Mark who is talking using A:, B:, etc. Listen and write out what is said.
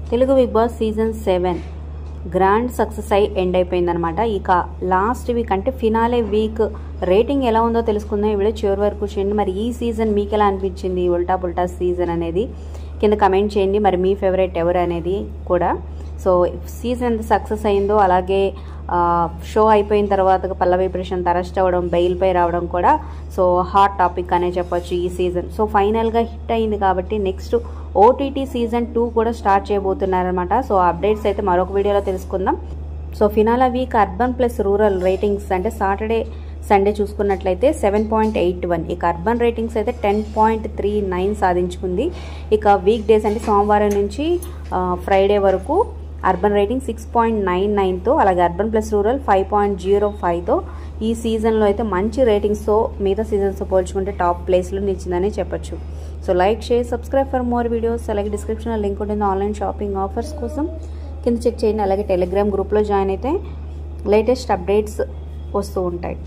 A: Telugu Bigg Boss season seven grand success అయి end అయిపోయిందనమాట ఇక లాస్ట్ వీక్ అంటే ఫినాలే వీక్ రేటింగ్ ఎలా ఉందో తెలుసుకుందాం ఈ వీడియో చివరి వరకు చేయండి మరి ఈ సీజన్ మీకు ఎలా అనిపించింది ఉల్టా పుల్టా సీజన్ అనేది కింద కమెంట్ చేయండి మరి మీ ఫేవరెట్ ఎవరు అనేది కూడా సో సీజన్ ఎంత సక్సెస్ అయిందో అలాగే షో అయిపోయిన తర్వాత పల్లవి ప్రశాంత్ అరెస్ట్ అవ్వడం బెయిల్పై రావడం కూడా సో హాట్ టాపిక్ అనే చెప్పొచ్చు ఈ సీజన్ సో ఫైనల్గా హిట్ అయింది కాబట్టి నెక్స్ట్ ఓటీటీ సీజన్ టూ కూడా స్టార్ట్ చేయబోతున్నారనమాట సో అప్డేట్స్ అయితే మరొక వీడియోలో తెలుసుకుందాం so finale week urban plus rural ratings అంటే సాటర్డే సండే చూసుకున్నట్లయితే సెవెన్ పాయింట్ ఎయిట్ వన్ ఇక అర్బన్ రేటింగ్స్ అయితే టెన్ పాయింట్ త్రీ నైన్ సాధించుకుంది ఇక వీక్ డేస్ అంటే సోమవారం నుంచి ఫ్రైడే వరకు urban rating six point nine నైన్తో అలాగే urban plus rural five point zero ఫైవ్తో ఈ సీజన్లో అయితే మంచి రేటింగ్స్తో మిగతా సీజన్స్తో పోల్చుకుంటే టాప్ ప్లేస్లో నిలిచిందని చెప్పొచ్చు so like share subscribe for more videos అలాగే డిస్క్రిప్షన్లో లింక్ ఉంటుంది ఆన్లైన్ షాపింగ్ ఆఫర్స్ కోసం కింద చెక్ చేయండి అలాగే టెలిగ్రామ్ గ్రూప్లో జాయిన్ అయితే లేటెస్ట్ అప్డేట్స్ వస్తూ ఉంటాయి